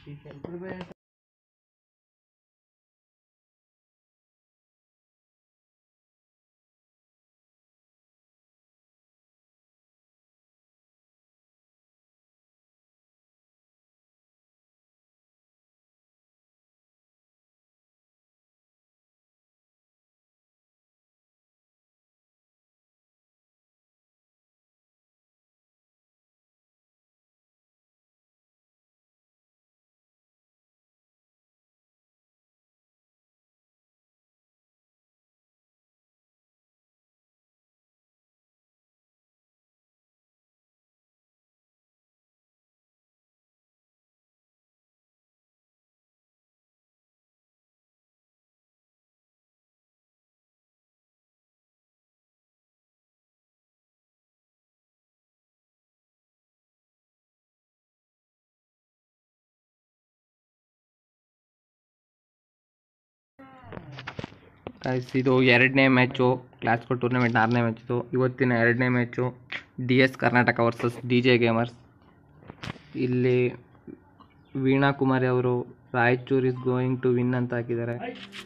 guys ಇದು ಎರಡನೇ match clash squad tournament ಆರನೇ ಮ್ಯಾಚ್ ಇದು ಇವತ್ತಿನ ಎರಡನೇ match D S Karnataka versus D J gamers ಇಲ್ಲಿ ವೀಣಾ ಕುಮಾರಿ ಅವರು Raichur is going to win ಅಂತ ಹಾಕಿದ್ದಾರೆ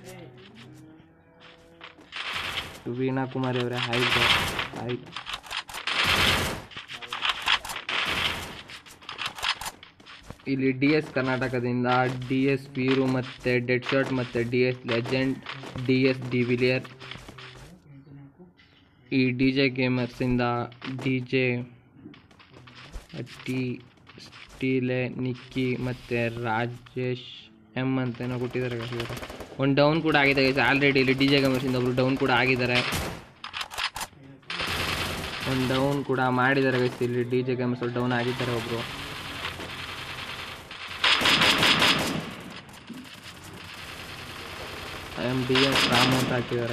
ವೀಣಾ ಕುಮಾರಿ ಅವರೇ ಹಾಯ್ ಹಾಯ್ ಇಲ್ಲಿ ಡಿ ಎಸ್ ಕರ್ನಾಟಕದಿಂದ ಡಿ ಎಸ್ ವೀರು ಮತ್ತು ಡೆಡ್ ಶರ್ಟ್ ಮತ್ತು D S legend D S Devillier ಈ ಡಿ ಜೆ ಗೇಮರ್ಸಿಂದ ಡಿ ಜೆ ಟಿ ಸ್ಟೀಲೆ ನಿಕ್ಕಿ ಮತ್ತು ರಾಜೇಶ್ ಎಮ್ ಅಂತ ಏನೋ ಕೊಟ್ಟಿದ್ದಾರೆ guys ಇವರು ಒಂದು ಡೌನ್ ಕೂಡ ಆಗಿದೆ ಗೈಸ್ ಆಲ್ರೆಡಿ ಇಲ್ಲಿ ಡಿ ಜೆ ಗೇಮರ್ಸಿಂದ ಒಬ್ರು ಡೌನ್ ಕೂಡ ಆಗಿದ್ದಾರೆ ಒಂದು ಡೌನ್ ಕೂಡ ಮಾಡಿದ್ದಾರೆ ಗೈಸ್ ಇಲ್ಲಿ ಡಿ ಜೆ ಗೇಮರ್ಸ್ ಡೌನ್ ಆಗಿದ್ದಾರೆ ಒಬ್ಬರು ಎಮ್ ಡಿ ಎಸ್ ರಾಮು ಅಂತ ಹಾಕಿದ್ದಾರೆ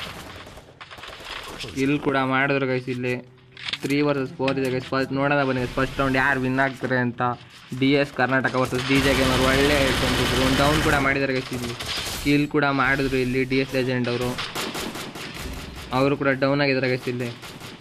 ಇಲ್ಲಿ ಕೂಡ ಮಾಡಿದ್ರು ಗೈಸ್ ಇಲ್ಲಿ ತ್ರೀ ವರ್ಸಸ್ ಫೋರ್ ಇದೆ ಗೈಸ್ ಫಸ್ಟ್ ನೋಡೋಣ ಬನ್ನಿ ಫಸ್ಟ್ ರೌಂಡ್ ಯಾರು ವಿನ್ ಆಗ್ತಾರೆ ಅಂತ D S Karnataka versus D J gamer ಒಳ್ಳೆ ಹೇಳ್ಕೊಂಡಿದ್ರು ಒಂದು ಡೌನ್ ಕೂಡ ಮಾಡಿದ್ದಾರೆ ಗೈಸ್ ಇಲ್ಲಿ ಕಿಲ್ ಕೂಡ ಮಾಡಿದ್ರು ಇಲ್ಲಿ ಡಿ ಎಸ್ ಲೆಜೆಂಡ್ ಅವರು ಅವರು ಕೂಡ ಡೌನ್ ಆಗಿದ್ದಾರೆ ಗೈಸ್ ಇಲ್ಲಿ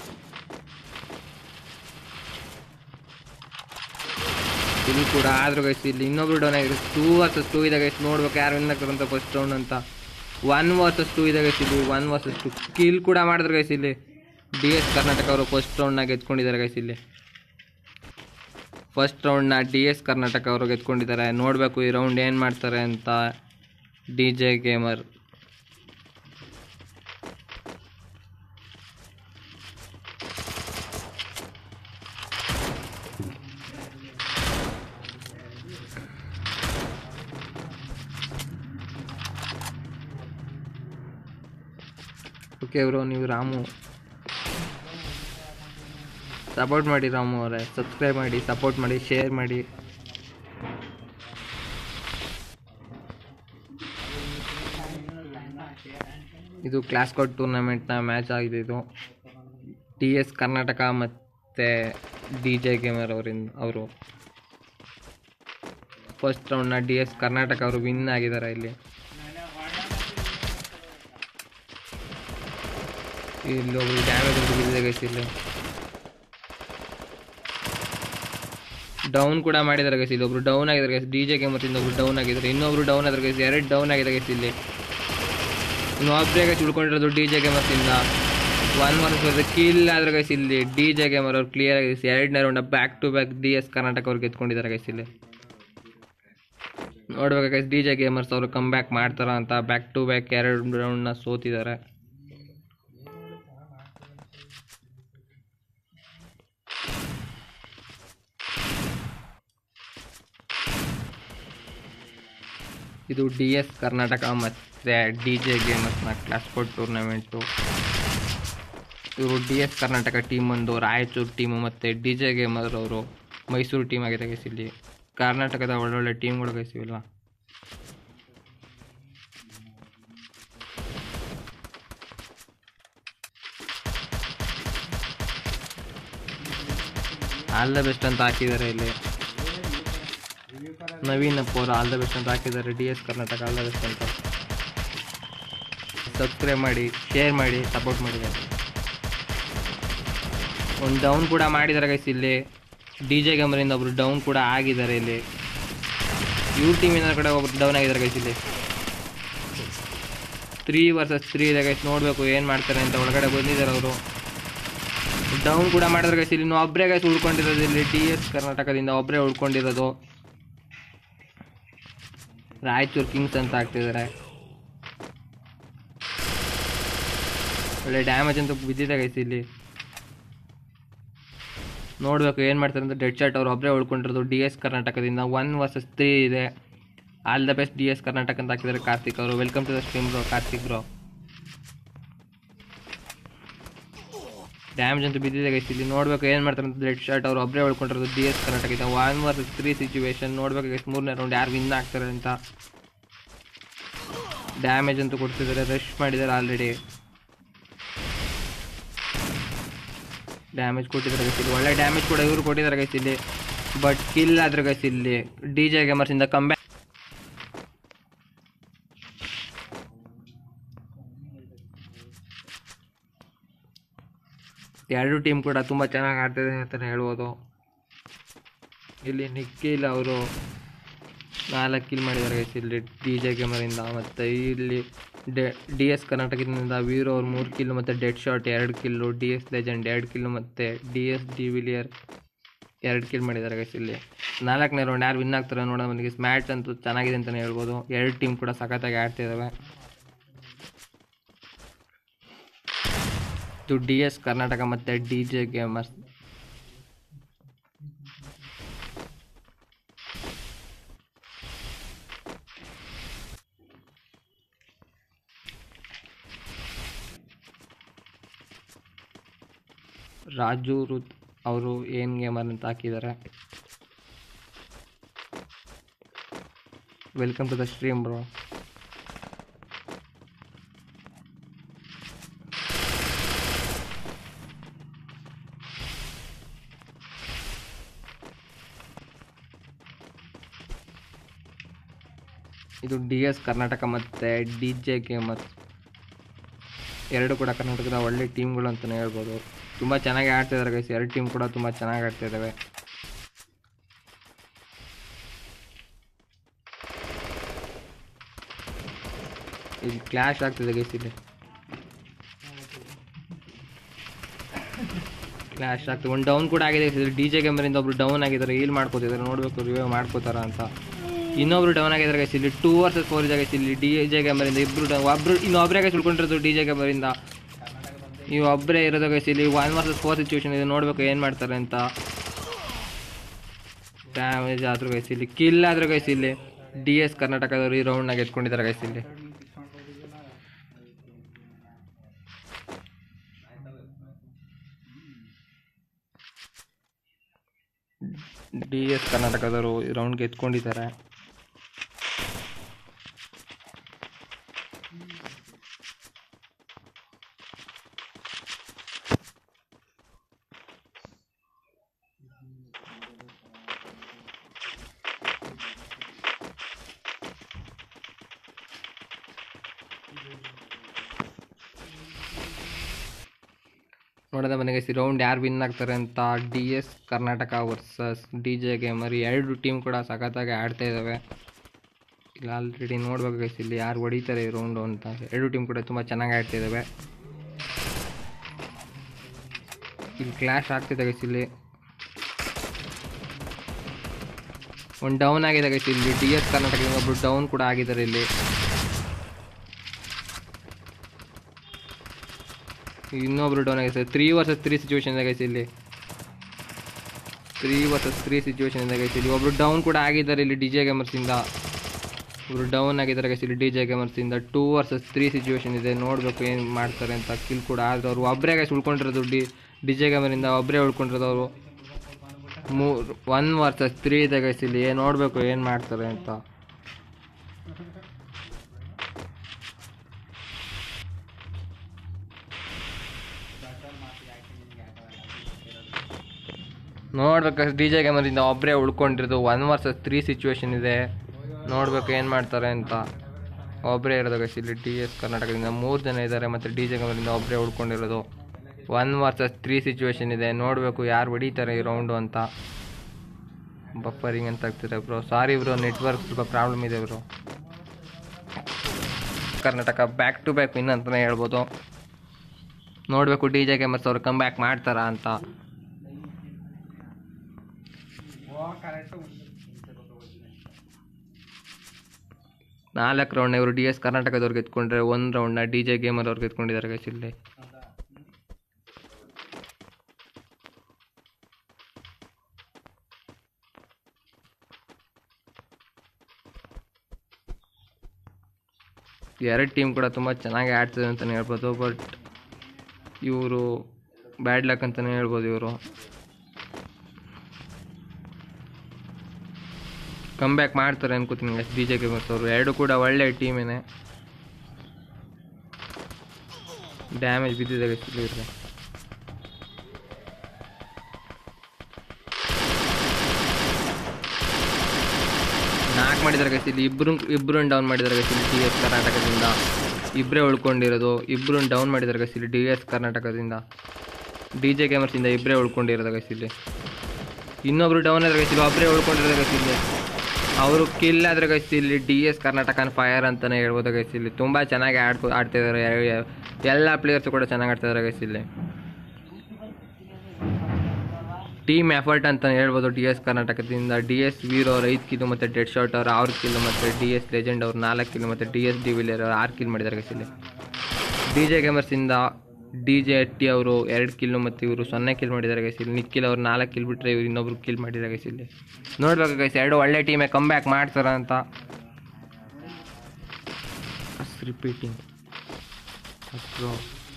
ಇಲ್ಲಿ ಕೂಡ ಆದ್ರೂ ಗೈಸ್ ಇಲ್ಲಿ ಇನ್ನೊಬ್ರು ಡೌನ್ ಆಗಿದೆ ಟೂ ವರ್ಸಸ್ ಟೂ ಇದೆ ಗೈಸ್ ನೋಡ್ಬೇಕು ಯಾರು ವಿನ್ ಆಗ್ತಾರೆ ಅಂತ ಫಸ್ಟ್ ರೌಂಡ್ ಅಂತ ಒನ್ ವರ್ಸಸ್ ಟೂ ಇದೆ ಗೈಸ್ ಇಲ್ಲಿ ಒನ್ ವರ್ಸಸ್ ಟು ಕಿಲ್ ಕೂಡ ಮಾಡಿದ್ರು ಗೈಸ್ ಇಲ್ಲಿ ಡಿ ಎಸ್ ಕರ್ನಾಟಕ ಅವರು ಫಸ್ಟ್ ರೌಂಡ್ನ ಗೆದ್ಕೊಂಡಿದ್ದಾರೆ ಗೈಸ್ ಇಲ್ಲಿ ಫಸ್ಟ್ ರೌಂಡ್ನ ಡಿ ಎಸ್ ಕರ್ನಾಟಕ ಅವರು ಗೆದ್ಕೊಂಡಿದ್ದಾರೆ ನೋಡಬೇಕು ಈ ರೌಂಡ್ ಏನು ಮಾಡ್ತಾರೆ ಅಂತ D J gamer okay bro ನೀವು ರಾಮು ಸಪೋರ್ಟ್ ಮಾಡಿ ರಾಮು ಅವರೇ ಸಬ್ಸ್ಕ್ರೈಬ್ ಮಾಡಿ ಸಪೋರ್ಟ್ ಮಾಡಿ ಶೇರ್ ಮಾಡಿ ಇದು ಕ್ಲಾಸ್ ಕೋಟ್ ಟೂರ್ನಮೆಂಟ್ನ ಮ್ಯಾಚ್ ಆಗಿದೆ ಇದು ಡಿ ಎಸ್ ಕರ್ನಾಟಕ ಮತ್ತು ಡಿ ಜೆ ಗೇಮರ್ ಅವರಿಂದ ಅವರು ಫಸ್ಟ್ ರೌಂಡ್ನ ಡಿ ಎಸ್ ಕರ್ನಾಟಕ ಅವರು ವಿನ್ ಆಗಿದ್ದಾರೆ ಇಲ್ಲಿ ಇಲ್ಲಿ ಒಬ್ರು ಡ್ಯಾಮೇಜ್ ಅಂತ ಬಿದ್ದಿದೆ ಗೈಸ್ ಇಲ್ಲಿ ಡೌನ್ ಕೂಡ ಮಾಡಿದ್ದಾರೆ ಗೈಸ್ ಇಲ್ಲಿ ಒಬ್ರು ಡೌನ್ ಆಗಿದ್ದಾರೆ ಗೈಸ್ ಡಿ ಜೆ ಗೇಮರ್ಸಿಂದ ಒಬ್ರು ಡೌನ್ ಆಗಿದ್ದಾರೆ ಇನ್ನೊಬ್ರು ಡೌನ್ ಆದ್ರೆ ಗೈಸ್ ಎರಡು ಡೌನ್ ಆಗಿದೆ ಗೈಸ್ ಇಲ್ಲಿ ಇನ್ನು ಒಬ್ಬರೇ ಗೈಸ್ ಉಳ್ಕೊಂಡಿರೋದು ಡಿ ಜೆ ಗೇಮರ್ಸಿಂದ ಒನ್ ಒನ್ ಬರ್ತದೆ ಕಿಲ್ ಆದ್ರೆ ಗೈಸ್ ಇಲ್ಲಿ ಡಿ ಜೆ ಗೇಮರ್ ಅವ್ರು ಕ್ಲಿಯರ್ ಆಗಿ ಎರಡನೇ round back to back D S Karnataka ಅವ್ರು ಗೆದ್ಕೊಂಡಿದ್ದಾರೆ ಗೈಸ್ ಇಲ್ಲಿ ನೋಡ್ಬೇಕು ಗೈಸ್ ಡಿ ಜೆ ಗೇಮರ್ಸ್ ಅವರು ಕಮ್ ಬ್ಯಾಕ್ ಮಾಡ್ತಾರ ಅಂತ ಬ್ಯಾಕ್ ಟು ಬ್ಯಾಕ್ ಎರಡು ರೌಂಡ್ನ ಸೋತಿದ್ದಾರೆ ಇದು ಡಿ ಎಸ್ ಕರ್ನಾಟಕ ಮತ್ತು ಡಿ ಜೆ ಗೇಮರ್ಸ್ನ ಕ್ಲಾಸ್ ಕೋಡ್ ಟೂರ್ನಮೆಂಟು ಇವರು ಡಿ ಎಸ್ ಕರ್ನಾಟಕ ಟೀಮ್ ಒಂದು ರಾಯಚೂರು ಟೀಮು ಮತ್ತು ಡಿ ಜೆ ಗೇಮರ್ ಅವರು ಮೈಸೂರು ಟೀಮ್ ಆಗಿದೆ ಗೈಸ್ ಇಲ್ಲಿ ಕರ್ನಾಟಕದ ಒಳ್ಳೊಳ್ಳೆ ಟೀಮ್ಗಳು ಗೈಸ್ ಇವೆಲ್ಲ ಆಲ್ ದ ಬೆಸ್ಟ್ ಅಂತ ಹಾಕಿದ್ದಾರೆ ಇಲ್ಲಿ ನವೀನ್ ಅಪ್ಪ ಅವರು ಆಲ್ ದ ಬೆಸ್ಟ್ ಅಂತ ಹಾಕಿದ್ದಾರೆ D S Karnataka all the best ಅಂತ ಸಬ್ಸ್ಕ್ರೈಬ್ ಮಾಡಿ ಶೇರ್ ಮಾಡಿ ಸಪೋರ್ಟ್ ಮಾಡಿ ಒಂದು ಡೌನ್ ಕೂಡ ಮಾಡಿದ್ದಾರೆ ಗೈಸ್ ಇಲ್ಲಿ ಡಿ ಜೆ ಗಮರಿಂದ ಒಬ್ರು ಡೌನ್ ಕೂಡ ಆಗಿದ್ದಾರೆ ಇಲ್ಲಿ ಇವ್ರ ಟೀಮಿನ ಕಡೆ ಒಬ್ರು ಡೌನ್ ಆಗಿದ್ದಾರೆ ಗೈಸ್ ಇಲ್ಲಿ ತ್ರೀ ವರ್ಸಸ್ ತ್ರೀ ಇದೆ ಗೈಸ್ ನೋಡಬೇಕು ಏನು ಮಾಡ್ತಾರೆ ಅಂತ ಒಳಗಡೆ ಬಂದಿದ್ದಾರೆ ಅವರು ಡೌನ್ ಕೂಡ ಮಾಡಿದ್ರೆ ಗೈಸ್ ಇಲ್ಲಿ ಇನ್ನು ಒಬ್ಬರೇ ಗೈಸ್ ಉಳ್ಕೊಂಡಿರೋದು ಇಲ್ಲಿ ಟಿ ಎಸ್ ಕರ್ನಾಟಕದಿಂದ ಒಬ್ಬರೇ ಉಳ್ಕೊಂಡಿರೋದು ರಾಯಚೂರು ಕಿಂಗ್ಸ್ ಅಂತ ಆಗ್ತಿದ್ದಾರೆ ಒಳ್ಳೆ ಡ್ಯಾಮೇಜ್ ಅಂತೂ ಬಿದ್ದಿದೆ ಗೈಸ್ ಇಲ್ಲಿ ನೋಡಬೇಕು ಏನು ಮಾಡ್ತಾರೆ ಅಂತ ಡೆಡ್ ಶಾಟ್ ಅವ್ರು ಒಬ್ಬರೇ ಉಳ್ಕೊಂಡಿರೋದು ಡಿ ಎಸ್ ಕರ್ನಾಟಕದಿಂದ ಒನ್ ವರ್ಸಸ್ ತ್ರೀ ಇದೆ all the best D S Karnataka ಅಂತ ಹಾಕಿದ್ದಾರೆ ಕಾರ್ತಿಕ್ ಅವರು welcome to the stream bro Karthik bro damage ಅಂತೂ ಬಿದ್ದಿದೆ ಗೈಸ್ ಇಲ್ಲಿ ನೋಡ್ಬೇಕು ಏನು ಮಾಡ್ತಾರೆ ಅಂತ ರೆಡ್ ಶರ್ಟ್ ಅವ್ರು ಒಬ್ಬರೇ ಉಳ್ಕೊಂಡಿರೋದು ಡಿ ಎಸ್ ಕರ್ನಾಟಕದಿಂದ ಒನ್ ವರ್ಸಸ್ ತ್ರೀ ಸಿಚುವೇಶನ್ ನೋಡ್ಬೇಕು ಗೈಸ್ ಮೂರನೇ ರೌಂಡ್ ಯಾರು ವಿನ್ ಆಗ್ತಾರೆ ಅಂತ ಡ್ಯಾಮೇಜ್ ಅಂತೂ ಕೊಡ್ತಿದ್ದಾರೆ ರಶ್ ಮಾಡಿದ್ದಾರೆ ಆಲ್ರೆಡಿ ಡ್ಯಾಮೇಜ್ ಕೊಟ್ಟಿದ್ದಾರೆ ಗೈಸ್ ಇಲ್ಲಿ ಒಳ್ಳೆ ಡ್ಯಾಮೇಜ್ ಕೂಡ ಇವರು ಕೊಟ್ಟಿದ್ದಾರೆ ಗೈಸ್ ಇಲ್ಲಿ ಬಟ್ ಕಿಲ್ ಆದ್ರೆ ಗೈಸ್ ಇಲ್ಲಿ ಡಿ ಜೆ ಗೇಮರ್ಸಿಂದ ಕಂಬ್ಯಾಕ್ ಎರಡು ಟೀಮ್ ಕೂಡ ತುಂಬ ಚೆನ್ನಾಗಿ ಆಡ್ತಿದೆ ಅಂತಲೇ ಹೇಳ್ಬೋದು ಇಲ್ಲಿ ನಿಖಿಲ್ ಅವರು ನಾಲ್ಕು ಕಿಲ್ ಮಾಡಿದ್ದಾರೆ ಗೈಸ್ ಇಲ್ಲಿ ಡಿ ಜೆ ಗೇಮರಿಂದ ಮತ್ತು ಇಲ್ಲಿ ಡೆ ಡಿ ಎಸ್ ಕರ್ನಾಟಕದಿಂದ ವೀರು ಅವ್ರು ಮೂರು ಕಿಲ್ ಮತ್ತು ಡೆಡ್ ಶಾಟ್ ಎರಡು ಕಿಲ್ಲು ಡಿ ಎಸ್ ಲೆಜೆಂಡ್ ಎರಡು ಕಿಲ್ಲು ಮತ್ತು ಡಿ ಎಸ್ ಡಿ ವಿಲಿಯರ್ ಎರಡು ಕಿಲ್ ಮಾಡಿದ್ದಾರೆ ಗೈಸ್ ಇಲ್ಲಿ ನಾಲ್ಕನೇ ರೌಂಡ್ ಯಾರು ವಿನ್ ಆಗ್ತಾರೆ ನೋಡೋಣ ನನಗೆ ಮ್ಯಾಚ್ ಅಂತೂ ಚೆನ್ನಾಗಿದೆ ಅಂತಲೇ ಹೇಳ್ಬೋದು ಎರಡು ಟೀಮ್ ಕೂಡ ಸಖತ್ತಾಗಿ ಆಡ್ತಿದ್ದಾವೆ ಇದು ಡಿ ಎಸ್ ಕರ್ನಾಟಕ ಮತ್ತು ಡಿ ಜೆ ಗೇಮರ್ಸ್ ರಾಜು ರುತ್ ಅವರು ಏನು ಗೇಮರ್ ಅಂತ ಹಾಕಿದ್ದಾರೆ welcome to the stream bro ಇದು ಡಿ ಎಸ್ ಕರ್ನಾಟಕ ಮತ್ತು ಡಿ ಜೆ ಗೇಮರ್ಸ್ ಎರಡು ಕೂಡ ಕರ್ನಾಟಕದ ಒಳ್ಳೆ ಟೀಮ್ಗಳು ಅಂತಲೇ ಹೇಳ್ಬೋದು ತುಂಬ ಚೆನ್ನಾಗಿ ಆಡ್ತಿದ್ದಾರೆ ಗೈಸ್ ಎರಡು ಟೀಮ್ ಕೂಡ ತುಂಬ ಚೆನ್ನಾಗಿ ಆಡ್ತಿದ್ದಾವೆ ಇಲ್ಲಿ ಕ್ಲಾಶ್ ಆಗ್ತಿದೆ ಗೈಸ್ ಇಲ್ಲಿ ಕ್ಲಾಶ್ ಆಗ್ತದೆ ಒಂದು ಡೌನ್ ಕೂಡ ಆಗಿದೆ ಡಿ ಜೆ ಗೇಮರಿಂದ ಒಬ್ರು ಡೌನ್ ಆಗಿದ್ದಾರೆ ಈಲ್ ಮಾಡ್ಕೋತಿದ್ದಾರೆ ನೋಡಬೇಕು ರಿವ್ಯೂ ಮಾಡ್ಕೋತಾರ ಅಂತ ಇನ್ನೊಬ್ರು ಡೌನ್ ಆಗಿದ್ದಾರೆ ಗೈಸ್ ಇಲ್ಲಿ ಟೂ ವರ್ಸಸ್ ಫೋರ್ ಇದೆ ಗೈಸ್ ಇಲ್ಲಿ ಡಿ ಜೆ ಗೇಮರಿಂದ ಇಬ್ರು ಡೌನ್ ಒಬ್ರು ಇನ್ನು ಒಬ್ಬರೇ ಗೈಸ್ ಉಳ್ಕೊಂಡಿರೋದು ಡಿ ಜೆ ಗೇಮರಿಂದ ನೀವು ಒಬ್ಬರೇ ಇರೋದು ಗೈಸ್ ಇಲ್ಲಿ ಒನ್ ವರ್ಸಸ್ ಫೋರ್ ಸಿಚುವೇಶನ್ ಇದೆ ನೋಡ್ಬೇಕು ಏನು ಮಾಡ್ತಾರೆ ಅಂತ ಡ್ಯಾಮೇಜ್ ಆದ್ರೂ ಗೈಸ್ ಇಲ್ಲಿ ಕಿಲ್ ಆದ್ರೂ ಗೈಸ್ ಇಲ್ಲಿ ಡಿ ಎಸ್ ಕರ್ನಾಟಕದವರು ಈ ರೌಂಡ್ನಾಗ ಎತ್ಕೊಂಡಿದ್ದಾರೆ ಗೈಸ್ ಇಲ್ಲಿ ಡಿ ಎಸ್ ಕರ್ನಾಟಕದವರು ಈ ರೌಂಡ್ಗೆ ಎತ್ಕೊಂಡಿದ್ದಾರೆ ನೋಡೋದ ಮನೆಗೆ ಸಿ ರೌಂಡ್ ಯಾರು ವಿನ್ ಆಗ್ತಾರೆ ಅಂತ D S Karnataka versus D J gamer ಎರಡು ಟೀಮ್ ಕೂಡ ಸಖತ್ತಾಗಿ ಆಡ್ತಾ ಇದ್ದಾವೆ ಇಲ್ಲ ಆಲ್ರೆಡಿ ನೋಡ್ಬೇಕು ಗೈಸ್ ಇಲ್ಲಿ ಯಾರು ಹೊಡಿತಾರೆ ಈ ರೌಂಡು ಅಂತ ಎರಡು ಟೀಮ್ ಕೂಡ ತುಂಬ ಚೆನ್ನಾಗಿ ಆಡ್ತಾ ಇದ್ದಾವೆ ಇಲ್ಲಿ ಕ್ಲಾಶ್ ಆಗ್ತಿದೆ ಗೈಸ್ ಇಲ್ಲಿ ಒಂದು ಡೌನ್ ಆಗಿದೆ ಗೈಸ್ ಇಲ್ಲಿ ಡಿ ಎಸ್ ಕರ್ನಾಟಕದಿಂದ ಒಬ್ರು ಡೌನ್ ಕೂಡ ಆಗಿದ್ದಾರೆ ಇಲ್ಲಿ ಇನ್ನೊಬ್ರು ಡೌನ್ ಆಗಿದೆ sir three versus three situation ಇದೆ ಗೈಸ್ ಇಲ್ಲಿ ತ್ರೀ ವರ್ಸಸ್ ತ್ರೀ ಸಿಚುವೇಶನ್ ಇದೆ ಗೈಸ್ ಇಲ್ಲಿ ಒಬ್ರು ಡೌನ್ ಕೂಡ ಆಗಿದ್ದಾರೆ ಇಲ್ಲಿ ಡಿ ಜೆ ಗೇಮರ್ಸಿಂದ ಒಬ್ರು ಡೌನ್ ಆಗಿದ್ದಾರೆ ಗೈಸ್ ಇಲ್ಲಿ ಡಿ ಜೆ ಗೇಮರ್ಸಿಂದ ಟೂ ವರ್ಸಸ್ ತ್ರೀ ಸಿಚುವೇಶನ್ ಇದೆ ನೋಡಬೇಕು ಏನು ಮಾಡ್ತಾರೆ ಅಂತ ಕಿಲ್ ಕೂಡ ಆದ್ರೆ ಅವರು ಒಬ್ಬರೇ ಗೈಸ್ ಉಳ್ಕೊಂಡಿರೋದು ಡಿ ಡಿ ಜೆ ಗೇಮರಿಂದ ಒಬ್ಬರೇ ಉಳ್ಕೊಂಡಿರೋದು ಅವರು ಮೂರು ಒನ್ ವರ್ಸಸ್ ತ್ರೀ ಇದೆ ಗೈಸ್ ಇಲ್ಲಿ ನೋಡಬೇಕು ಏನು ಮಾಡ್ತಾರೆ ಅಂತ ನೋಡ್ಬೇಕು ಡಿ ಜೆ ಗೇಮರಿಂದ ಒಬ್ಬರೇ ಉಳ್ಕೊಂಡಿರೋದು ಒನ್ ವರ್ಸಸ್ ತ್ರೀ ಸಿಚುವೇಶನ್ ಇದೆ ನೋಡ್ಬೇಕು ಏನು ಮಾಡ್ತಾರೆ ಅಂತ ಒಬ್ಬರೇ ಇರೋದು ಗೈಸ್ ಇಲ್ಲಿ ಡಿ ಎಸ್ ಕರ್ನಾಟಕದಿಂದ ಮೂರು ಜನ ಇದ್ದಾರೆ ಮತ್ತು ಡಿ ಜೆ ಗೇಮರಿಂದ ಒಬ್ಬರೇ ಉಳ್ಕೊಂಡಿರೋದು ಒನ್ ವರ್ಸಸ್ ತ್ರೀ ಸಿಚುವೇಶನ್ ಇದೆ ನೋಡಬೇಕು ಯಾರು ಹೊಡಿತಾರೆ ಈ ರೌಂಡು ಅಂತ ಬಫರಿಂಗ್ ಅಂತ ಆಗ್ತಿದೆ ಬ್ರೋ ಸಾರಿ ಬ್ರೋ ನೆಟ್ವರ್ಕ್ ಸ್ವಲ್ಪ ಪ್ರಾಬ್ಲಮ್ ಇದೆ bro Karnataka back to back win ಅಂತಲೇ ಹೇಳ್ಬೋದು ನೋಡಬೇಕು ಡಿ ಜೆ ಗೇಮರ್ಸ್ ಅವರು ಕಮ್ ಬ್ಯಾಕ್ ಮಾಡ್ತಾರಾ ಅಂತ ನಾಲ್ಕು ರೌಂಡ್ ಇವರು ಡಿ ಎಸ್ ಕರ್ನಾಟಕದವ್ರಿಗೆ ಎತ್ಕೊಂಡ್ರೆ ಒಂದು ರೌಂಡ್ನ ಡಿ ಜೆ ಗೇಮರ್ ಅವ್ರಿಗೆ ಎತ್ಕೊಂಡಿದ್ದಾರೆ ಗೈಸ್ ಇಲ್ಲಿ ಎರಡು ಟೀಮ್ ಕೂಡ ತುಂಬ ಚೆನ್ನಾಗಿ ಆಡ್ತಿದೆ ಅಂತಲೇ ಹೇಳ್ಬೋದು ಬಟ್ ಇವರು ಬ್ಯಾಡ್ ಲಕ್ ಅಂತಲೇ ಹೇಳ್ಬೋದು ಇವರು ಕಮ್ ಬ್ಯಾಕ್ ಮಾಡ್ತಾರೆ ಅನ್ಕೋತೀನಿ ಎಸ್ ಡಿ ಜೆ ಗೇಮರ್ಸ್ ಅವರು ಎರಡು ಕೂಡ ಒಳ್ಳೆ ಟೀಮೇನೆ ಡ್ಯಾಮೇಜ್ ಬಿದ್ದಿದೆ guys ಇಲ್ಲಿ ಇವ್ರಿಗೆ ನಾಲ್ಕು ಮಾಡಿದ್ದಾರೆ ಗೈಸ್ ಇಲ್ಲಿ ಇಬ್ಬರು ಇಬ್ಬರು ಡೌನ್ ಮಾಡಿದ್ದಾರೆ ಗೈಸ್ ಇಲ್ಲಿ ಡಿ ಎಸ್ ಕರ್ನಾಟಕದಿಂದ ಇಬ್ಬರೇ ಉಳ್ಕೊಂಡಿರೋದು ಇಬ್ಬರು ಡೌನ್ ಮಾಡಿದ್ದಾರೆ ಗೈಸ್ ಇಲ್ಲಿ ಡಿ ಎಸ್ ಕರ್ನಾಟಕದಿಂದ ಡಿ ಜೆ ಗೇಮರ್ಸಿಂದ ಇಬ್ಬರೇ ಉಳ್ಕೊಂಡಿರೋದು ಗೈಸ್ ಇಲ್ಲಿ ಇನ್ನೊಬ್ರು ಡೌನ್ ಆದ್ರೆ ಗೈಸ್ ಇಲ್ಲಿ ಒಬ್ಬರೇ ಉಳ್ಕೊಂಡಿರೋದು ಗೈಸ್ ಇಲ್ಲಿ ಅವರು ಕಿಲ್ ಆದ್ರೆ ಗೈಸ್ ಇಲ್ಲಿ ಡಿ ಎಸ್ ಕರ್ನಾಟಕನ ಫೈರ್ ಅಂತಲೇ ಹೇಳ್ಬೋದು ಗೈಸ್ ಇಲ್ಲಿ ತುಂಬ ಚೆನ್ನಾಗಿ ಆಡ್ಕೊ ಆಡ್ತಿದ್ದಾರೆ ಎಲ್ಲ ಪ್ಲೇಯರ್ಸು ಕೂಡ ಚೆನ್ನಾಗಿ ಆಡ್ತಿದ್ದಾರೆ ಗೈಸ್ ಇಲ್ಲಿ ಟೀಮ್ ಎಫರ್ಟ್ ಅಂತ ಹೇಳ್ಬೋದು ಡಿ ಎಸ್ ಕರ್ನಾಟಕದಿಂದ ಡಿ ಎಸ್ ವೀರ್ ಅವ್ರು ಐದು ಕಿಲು ಮತ್ತು ಡೆಡ್ ಶಾಟ್ ಅವ್ರು ಆರು ಕಿಲು ಮತ್ತು ಡಿ ಎಸ್ ಲೆಜೆಂಡ್ ಅವ್ರು ನಾಲ್ಕು ಕಿಲು ಮತ್ತು ಡಿ ಎಸ್ ಡಿ ವಿಲಿಯರ್ ಅವ್ರು ಆರು ಕಿಲ್ ಮಾಡಿದ್ದಾರೆ ಗೈಸ್ ಇಲ್ಲಿ ಡಿ ಜೆ ಗೇಮರ್ಸಿಂದ ಡಿ ಜೆ ಅಟ್ಟಿ ಅವರು ಎರಡು ಕಿಲ್ಲು ಮತ್ತು ಇವರು ಸೊನ್ನೆ ಕಿಲ್ ಮಾಡಿದ್ದಾರೆ ಗೈಸ್ ಇಲ್ಲಿ ನಿಖಿಲ್ ಅವ್ರು ನಾಲ್ಕು ಕಿಲ್ ಬಿಟ್ಟರೆ ಇವ್ರು ಇನ್ನೊಬ್ರು ಕಿಲ್ ಮಾಡಿದ್ದಾರೆ ಗೈಸ್ ಇಲ್ಲಿ ನೋಡ್ಬೇಕು ಗೈಸ್ ಎರಡು ಒಳ್ಳೆ ಟೀಮೇ ಕಮ್ ಬ್ಯಾಕ್ ಮಾಡ್ತಾರ ಅಂತ repeating bro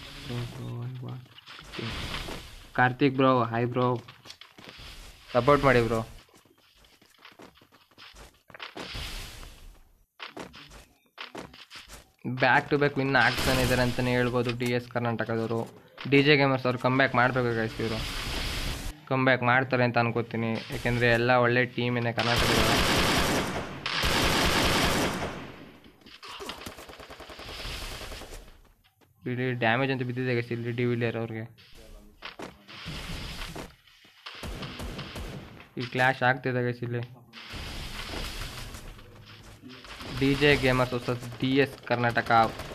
Karthik bro hi bro support ಮಾಡಿ bro back to back win ಆಗ್ತಾನೆ ಇದ್ದಾರೆ ಅಂತಲೇ ಹೇಳ್ಬೋದು ಡಿ ಎಸ್ ಕರ್ನಾಟಕದವರು ಡಿ ಜೆ ಗೇಮರ್ಸ್ ಅವ್ರು ಕಮ್ ಬ್ಯಾಕ್ ಮಾಡಬೇಕು ಗೈಸ್ ಇವರು ಕಮ್ ಬ್ಯಾಕ್ ಮಾಡ್ತಾರೆ ಅಂತ ಅನ್ಕೋತೀನಿ ಯಾಕೆಂದರೆ ಎಲ್ಲ ಒಳ್ಳೆ ಟೀಮ್ ಇದೆ ಕರ್ನಾಟಕದ ಇಲ್ಲಿ ಡ್ಯಾಮೇಜ್ ಅಂತ ಬಿದ್ದಿದೆ ಗೈಸ್ ಇಲ್ಲಿ ಡಿ ವಿಲಿಯರ್ ಅವ್ರಿಗೆ ಈ ಕ್ಲಾಶ್ ಆಗ್ತಿದೆ ಗೈಸ್ ಇಲ್ಲಿ D J gamers versus D S Karnataka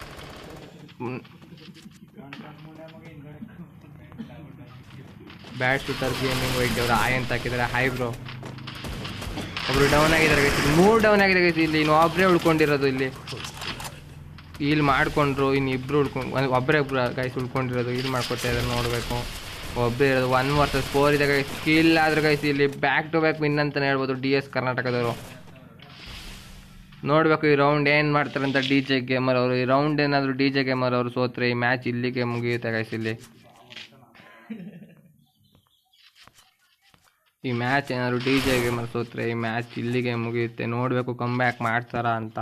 bat shooter gaming white ಅವರು ಹಾಯ್ ಅಂತ ಹಾಕಿದ್ದಾರೆ ಹಾಯ್ ಬ್ರೋ ಒಬ್ರು ಡೌನ್ ಆಗಿದ್ದಾರೆ ಗೈಸ್ ಇಲ್ಲಿ ಮೂರು ಡೌನ್ ಆಗಿದೆ ಗೈಸ್ ಇಲ್ಲಿ ಇನ್ನು ಒಬ್ಬರೇ ಉಳ್ಕೊಂಡಿರೋದು ಇಲ್ಲಿ ಇಲ್ಲಿ ಮಾಡ್ಕೊಂಡ್ರು ಇನ್ನು ಇಬ್ರು ಉಳ್ಕೊಂಡು ಒಂದು ಒಬ್ಬರೇ ಒಬ್ರು ಗೈಸ್ ಉಳ್ಕೊಂಡಿರೋದು ಇಲ್ಲಿ ಮಾಡ್ಕೊತಾ ಇದ್ದಾರೆ ನೋಡಬೇಕು ಒಬ್ಬರೇ ಇರೋದು ಒನ್ ವರ್ಸಸ್ ಫೋರ್ ಇದೆ ಗೈಸ್ ಸ್ಕಿಲ್ ಆದ್ರೆ ಗೈಸ್ ಇಲ್ಲಿ ಬ್ಯಾಕ್ ಟು ಬ್ಯಾಕ್ ವಿನ್ ಅಂತಲೇ ಹೇಳ್ಬೋದು ಡಿ ಎಸ್ ಕರ್ನಾಟಕದವರು ನೋಡಬೇಕು ಈ ರೌಂಡ್ ಏನು ಮಾಡ್ತಾರೆ ಅಂತ ಡಿ ಜೆ ಗೇಮರ್ ಅವರು ಈ ರೌಂಡ್ ಏನಾದರೂ ಡಿ ಜೆ ಗೇಮರ್ ಅವರು ಸೋತ್ರೆ ಈ ಮ್ಯಾಚ್ ಇಲ್ಲಿಗೆ ಮುಗಿಯುತ್ತೆ ಗೈಸ್ ಇಲ್ಲಿ ಈ ಮ್ಯಾಚ್ ಏನಾದ್ರು ಡಿ ಜೆ ಗೇಮರ್ ಸೋತ್ರೆ ಈ ಮ್ಯಾಚ್ ಇಲ್ಲಿಗೆ ಮುಗಿಯುತ್ತೆ ನೋಡಬೇಕು ಕಮ್ ಬ್ಯಾಕ್ ಮಾಡ್ತಾರಾ ಅಂತ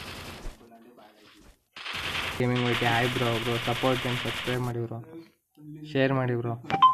ಗೇಮಿಂಗ್ ಹೋಯ್ತು ಆಯ್ ಬ್ರೋ ಬ್ರೋ ಸಪೋರ್ಟ್ ಏನು ಸಬ್ಸ್ಕ್ರೈಬ್ ಮಾಡಿ ಬ್ರೋ ಶೇರ್ ಮಾಡಿ ಬ್ರೋ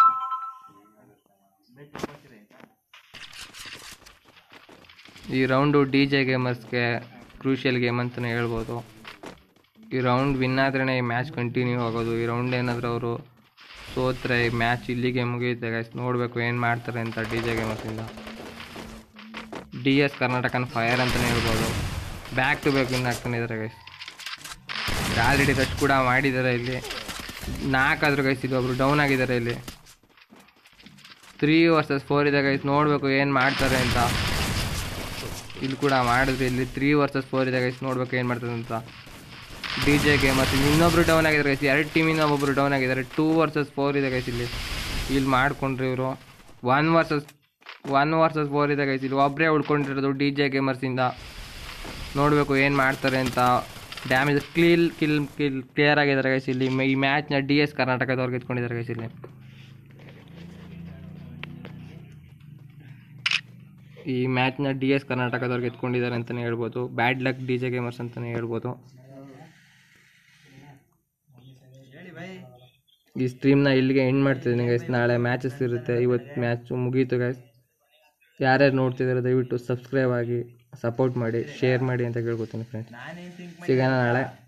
ಈ ರೌಂಡು ಡಿ ಜೆ ಗೇಮರ್ಸ್ಗೆ ಕ್ರೂಷಿಯಲ್ ಗೇಮ್ ಅಂತಲೇ ಹೇಳ್ಬೋದು ಈ ರೌಂಡ್ ವಿನ್ ಆದ್ರೇ ಈ ಮ್ಯಾಚ್ ಕಂಟಿನ್ಯೂ ಆಗೋದು ಈ ರೌಂಡ್ ಏನಾದರೂ ಅವರು ಸೋತ್ರೆ ಈ ಮ್ಯಾಚ್ ಇಲ್ಲಿಗೆ ಮುಗಿಯುತ್ತೆ ಗೈಸ್ ನೋಡಬೇಕು ಏನು ಮಾಡ್ತಾರೆ ಅಂತ ಡಿ ಜೆ ಗೇಮರ್ಸಿಂದ ಡಿ ಎಸ್ ಕರ್ನಾಟಕನ ಫೈರ್ ಅಂತಲೇ ಹೇಳ್ಬೋದು ಬ್ಯಾಕ್ ಟು ಬ್ಯಾಕ್ ವಿನ್ ಆಗ್ತಾನೆ ಇದ್ದಾರೆ ಗೈಸ್ ಆಲ್ರೆಡಿ ರಶ್ ಕೂಡ ಮಾಡಿದ್ದಾರೆ ಇಲ್ಲಿ ನಾಲ್ಕಾದ್ರೂ ಗೈಸ್ ಇಲ್ಲಿ ಒಬ್ರು ಡೌನ್ ಆಗಿದ್ದಾರೆ ಇಲ್ಲಿ ತ್ರೀ ವರ್ಸಸ್ ಫೋರ್ ಇದೆ ಗೈಸ್ ನೋಡಬೇಕು ಏನು ಮಾಡ್ತಾರೆ ಅಂತ ಇಲ್ಲಿ ಕೂಡ ಮಾಡಿದ್ರು ಇಲ್ಲಿ ತ್ರೀ ವರ್ಸಸ್ ಫೋರ್ ಇದೆ ಗೈಸ್ ನೋಡ್ಬೇಕು ಏನು ಮಾಡ್ತಾರೆ ಅಂತ ಡಿ ಜೆ ಗೇಮರ್ಸ್ ಇನ್ನೊಬ್ರು ಡೌನ್ ಆಗಿದ್ದಾರೆ ಗೈಸ್ ಎರಡು ಟೀಮಿಂದ ಒಬ್ಬೊಬ್ರು ಡೌನ್ ಆಗಿದ್ದಾರೆ ಟೂ ವರ್ಸಸ್ ಫೋರ್ ಇದೆ ಗೈಸ್ ಇಲ್ಲಿ ಇಲ್ಲಿ ಮಾಡ್ಕೊಂಡ್ರಿ ಇವರು one versus one versus four ಇದೆ ಗೈಸ್ ಇಲ್ಲಿ ಒಬ್ಬರೇ ಉಳ್ಕೊಂಡಿರೋದು ಡಿ ಜೆ ಗೇಮರ್ಸಿಂದ ನೋಡಬೇಕು ಏನು ಮಾಡ್ತಾರೆ ಅಂತ ಡ್ಯಾಮೇಜ್ ಕ್ಲೀಲ್ ಕಿಲ್ ಕಿಲ್ ಕ್ಲಿಯರ್ ಆಗಿದ್ದಾರೆ ಗೈಸ್ ಇಲ್ಲಿ ಮ- ಈ ಮ್ಯಾಚ್ನ ಡಿ ಎಸ್ ಕರ್ನಾಟಕದವ್ರಿಗೆ ಎತ್ಕೊಂಡಿದ್ದಾರೆ ಗೈಸ್ ಇಲ್ಲಿ ಈ ಮ್ಯಾಚ್ನ ಡಿ ಎಸ್ ಕರ್ನಾಟಕದವ್ರಿಗೆ ಎತ್ಕೊಂಡಿದ್ದಾರೆ ಅಂತಲೇ ಹೇಳ್ಬೋದು bad luck D J gamers ಅಂತಲೇ ಹೇಳ್ಬೋದು ಈ ಸ್ಟ್ರೀಮ್ನ ಇಲ್ಲಿಗೆ ಎಂಡ್ ಮಾಡ್ತಿದ್ದೀನಿ ಗೈಸ್ ನಾಳೆ ಮ್ಯಾಚಸ್ ಇರುತ್ತೆ ಇವತ್ತು ಮ್ಯಾಚು ಮುಗೀತು ಗೈಸ್ ಯಾರ್ಯಾರು ನೋಡ್ತಿದ್ದಾರೆ ದಯವಿಟ್ಟು ಸಬ್ಸ್ಕ್ರೈಬ್ ಆಗಿ ಸಪೋರ್ಟ್ ಮಾಡಿ ಶೇರ್ ಮಾಡಿ ಅಂತ ಕೇಳ್ಕೊತೀನಿ ಫ್ರೆಂಡ್ಸ್ ಸಿಗೋಣ ನಾಳೆ